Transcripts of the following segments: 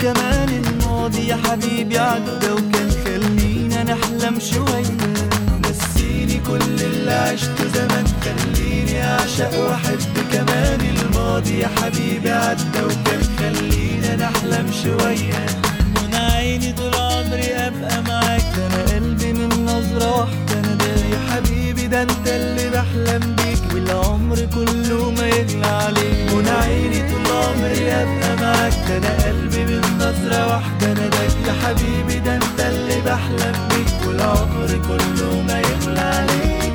كمان الماضي يا حبيبي عدى وكان خلينا نحلم شوية نسيني كل اللي عشته زمان خليني أعشق وأحب كمان الماضي يا حبيبي عدى وكان خلينا نحلم شوية منى عيني طول عمري أبقى معاك ده أنا قلبي من نظرة واحدة أنا ده يا حبيبي ده أنت اللي بحلم بيك والعمر كله ما يغلى عليك منى عيني طول عمري أبقى معاك ده أنا قلبي من نظرة واحدة أنا ده يا حبيبي ده أنت اللي بحلم بيك والعمر كله ما يغلى عليك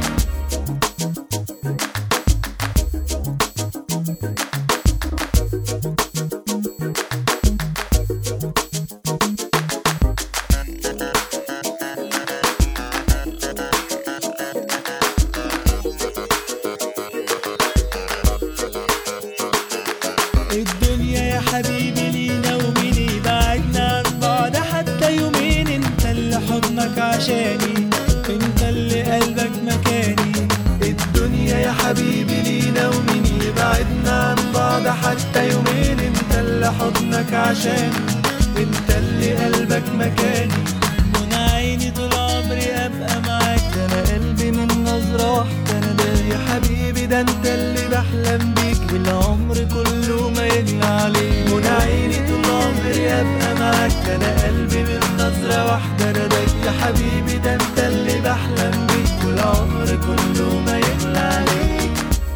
الدنيا يا حبيبي لينا ومين يبعدنا عن بعض حتى يومين انت اللي حضنك عشاني انت اللي قلبك مكاني الدنيا يا حبيبي لينا ومين يبعدنا عن بعض حتى يومين انت اللي حضنك عشاني انت اللي قلبك مكاني منى عيني طول عمري ابقى معاك ده انا قلبي من نظرة واحدة انا ده يا حبيبي ده انت اللي بحلم بيك والعمر كله ما يغلى عليك منى عيني طول عمري ابقى معاك ده انا قلبي من نظرة واحدة انا ده يا حبيبي ده انت اللي بحلم بيك والعمر كله ما يغلى عليك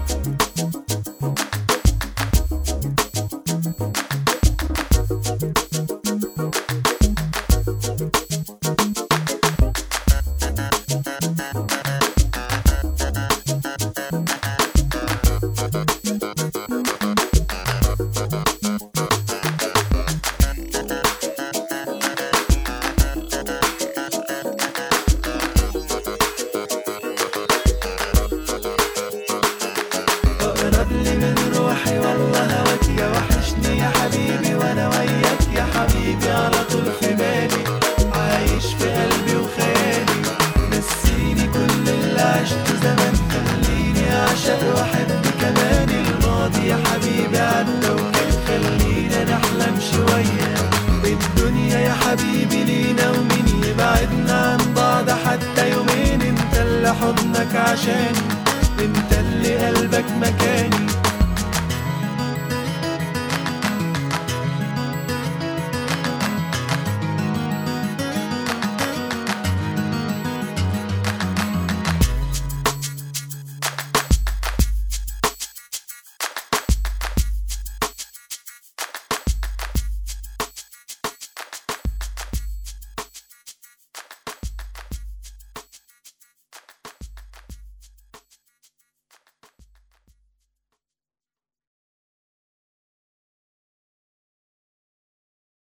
اقرب لي من روحي والله هواك يا وحشني يا حبيبي وانا وياك يا حبيبي على طول في بالي عايش في قلبي وخيالي نسيني كل اللي عشته زمان خليني اعشق واحب كمان الماضي يا حبيبي عدى وكان خلينا نحلم شوية الدنيا يا حبيبي لينا ومين يبعدنا عن بعض حتى يومين انت اللي حضنك عشاني انت اللي قلبك مكاني